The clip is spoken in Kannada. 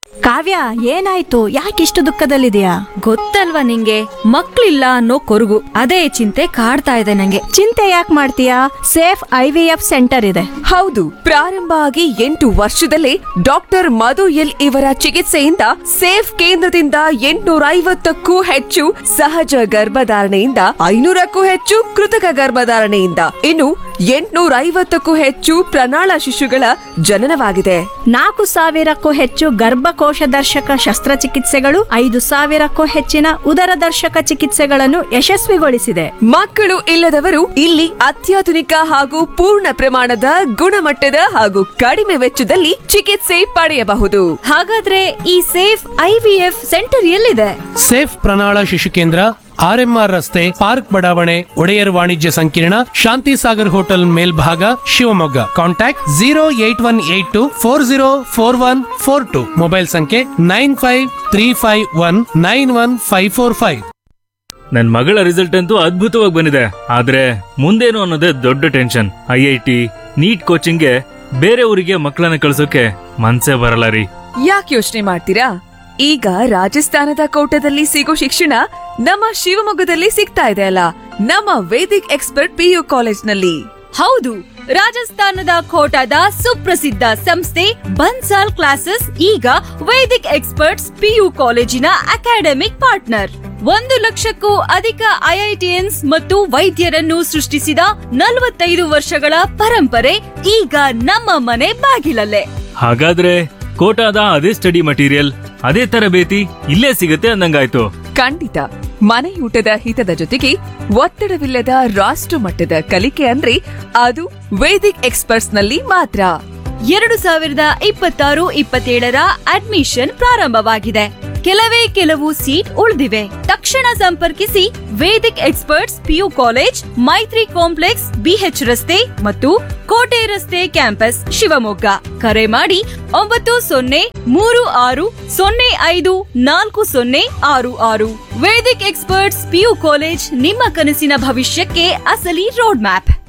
ಕಾವ್ಯ ಏನಾಯ್ತು ಯಾಕಿಷ್ಟು ದುಃಖದಲ್ಲಿದೆಯಾ ಗೊತ್ತಲ್ವಾ ನಿಂಗೆ ಮಕ್ಳಿಲ್ಲ ಅನ್ನೋ ಕೊರಗು ಅದೇ ಚಿಂತೆ ಕಾಡ್ತಾ ಇದೆ ನಂಗೆ ಚಿಂತೆ ಯಾಕೆ ಮಾಡ್ತೀಯಾ safe I V F center ಇದೆ ಹೌದು ಪ್ರಾರಂಭ ಆಗಿ ಎಂಟು ವರ್ಷದಲ್ಲೇ ಡಾಕ್ಟರ್ ಮಧು ಎಲ್ ಇವರ ಚಿಕಿತ್ಸೆಯಿಂದ ಸೇಫ್ ಕೇಂದ್ರದಿಂದ ಎಂಟುನೂರ ಐವತ್ತಕ್ಕೂ ಹೆಚ್ಚು ಸಹಜ ಗರ್ಭಧಾರಣೆಯಿಂದ ಐನೂರಕ್ಕೂ ಹೆಚ್ಚು ಕೃತಕ ಗರ್ಭಧಾರಣೆಯಿಂದ ಇನ್ನು ಎಂಟುನೂರ ಐವತ್ತಕ್ಕೂ ಹೆಚ್ಚು ಪ್ರಣಾಳ ಶಿಶುಗಳ ಜನನವಾಗಿದೆ ನಾಲ್ಕು ಸಾವಿರಕ್ಕೂ ಹೆಚ್ಚು ಗರ್ಭಕೋಶ ದರ್ಶಕ ಶಸ್ತ್ರಚಿಕಿತ್ಸೆಗಳು ಐದು ಸಾವಿರಕ್ಕೂ ಹೆಚ್ಚಿನ ಉದರ ದರ್ಶಕ ಚಿಕಿತ್ಸೆಗಳನ್ನು ಯಶಸ್ವಿಗೊಳಿಸಿದೆ ಮಕ್ಕಳು ಇಲ್ಲದವರು ಇಲ್ಲಿ ಅತ್ಯಾಧುನಿಕ ಹಾಗೂ ಪೂರ್ಣ ಪ್ರಮಾಣದ ಗುಣಮಟ್ಟದ ಹಾಗೂ ಕಡಿಮೆ ವೆಚ್ಚದಲ್ಲಿ ಚಿಕಿತ್ಸೆ ಪಡೆಯಬಹುದು ಹಾಗಾದ್ರೆ ಈ ಸೇಫ್ ಐವಿಎಫ್ ಸೆಂಟರ್ ಎಲ್ಲಿದೆ ಸೇಫ್ ಪ್ರಣಾಳ ಶಿಶು ಕೇಂದ್ರ ಆರ್ಎಂಆರ್ ರಸ್ತೆ ಪಾರ್ಕ್ ಬಡಾವಣೆ ಒಡೆಯರ್ ವಾಣಿಜ್ಯ ಸಂಕೀರ್ಣ ಶಾಂತಿ ಸಾಗರ್ ಹೋಟೆಲ್ ಮೇಲ್ಭಾಗ Shivamogga contact zero eight one eight two four zero four one four two mobile ಸಂಖ್ಯೆ nine five three five one nine one five four five ನನ್ ಮಗಳ ರಿಸಲ್ಟ್ ಅಂತೂ ಅದ್ಭುತವಾಗಿ ಬಂದಿದೆ ಆದ್ರೆ ಮುಂದೇನು ಅನ್ನೋದೇ ದೊಡ್ಡ tension I I T NEET ಕೋಚಿಂಗ್ಗೆ ಬೇರೆ ಊರಿಗೆ ಮಕ್ಕಳನ್ನ ಕಳ್ಸೋಕೆ ಮನ್ಸೇ ಬರಲ್ಲ ರೀ ಯಾಕೆ ಯೋಚನೆ ಮಾಡ್ತೀರಾ ಈಗ ರಾಜಸ್ಥಾನದ ಕೋಟದಲ್ಲಿ ಸಿಗೋ ಶಿಕ್ಷಣ ನಮ್ಮ ಶಿವಮೊಗ್ಗದಲ್ಲಿ ಸಿಗ್ತಾ ಇದೆ ಅಲ್ಲ ನಮ್ಮ ವೇದಿಕ್ ಎಕ್ಸ್ಪರ್ಟ್ ಪಿಯು ಕಾಲೇಜ್ನಲ್ಲಿ ಹೌದು ರಾಜಸ್ಥಾನದ ಕೋಟಾದ ಸುಪ್ರಸಿದ್ಧ ಸಂಸ್ಥೆ ಬನ್ಸಾಲ್ ಕ್ಲಾಸಸ್ ಈಗ ವೇದಿಕ್ ಎಕ್ಸ್ಪರ್ಟ್ಸ್ ಪಿಯು ಕಾಲೇಜಿನ ಅಕಾಡೆಮಿಕ್ ಪಾರ್ಟ್ನರ್ ಒಂದು ಲಕ್ಷಕ್ಕೂ ಅಧಿಕ ಐಐಟಿಎನ್ಸ್ ಮತ್ತು ವೈದ್ಯರನ್ನು ಸೃಷ್ಟಿಸಿದ ನಲವತ್ತೈದು ವರ್ಷಗಳ ಪರಂಪರೆ ಈಗ ನಮ್ಮ ಮನೆ ಬಾಗಿಲಲ್ಲೇ ಹಾಗಾದ್ರೆ ಕೋಟಾದ ಅದೇ ಸ್ಟಡಿ ಮಟೀರಿಯಲ್ ಅದೇ ತರಬೇತಿ ಇಲ್ಲೇ ಸಿಗತ್ತೆ ಅಂದಂಗಾಯ್ತು ಖಂಡಿತ ಮನೆಯೂಟದ ಹಿತದ ಜೊತೆಗೆ ಒತ್ತಡವಿಲ್ಲದ ರಾಷ್ಟ್ರ ಮಟ್ಟದ ಕಲಿಕೆ ಅಂದ್ರೆ ಅದು ವೇದಿಕ್ ಎಕ್ಸ್ಪರ್ಟ್ಸ್ ನಲ್ಲಿ ಮಾತ್ರ ಎರಡು ಸಾವಿರದ ಇಪ್ಪತ್ತಾರು ಇಪ್ಪತ್ತೇಳರ ಅಡ್ಮಿಷನ್ ಪ್ರಾರಂಭವಾಗಿದೆ ಕೆಲವೇ ಕೆಲವು ಸೀಟ್ ಉಳಿದಿವೆ ತಕ್ಷಣ ಸಂಪರ್ಕಿಸಿ Vedic experts PU college Maitri complex BH ರಸ್ತೆ ಮತ್ತು ಕೋಟೆ ರಸ್ತೆ ಕ್ಯಾಂಪಸ್ ಶಿವಮೊಗ್ಗ ಕರೆ ಮಾಡಿ ಒಂಬತ್ತು ಸೊನ್ನೆ ಮೂರು ಆರು ಸೊನ್ನೆ ಐದು ನಾಲ್ಕು ಸೊನ್ನೆ ಆರು ಆರು ವೇದಿಕ್ ಎಕ್ಸ್ಪರ್ಟ್ಸ್ ಪಿಯು ಕಾಲೇಜ್ ನಿಮ್ಮ ಕನಸಿನ ಭವಿಷ್ಯಕ್ಕೆ ಅಸಲಿ ರೋಡ್ ಮ್ಯಾಪ್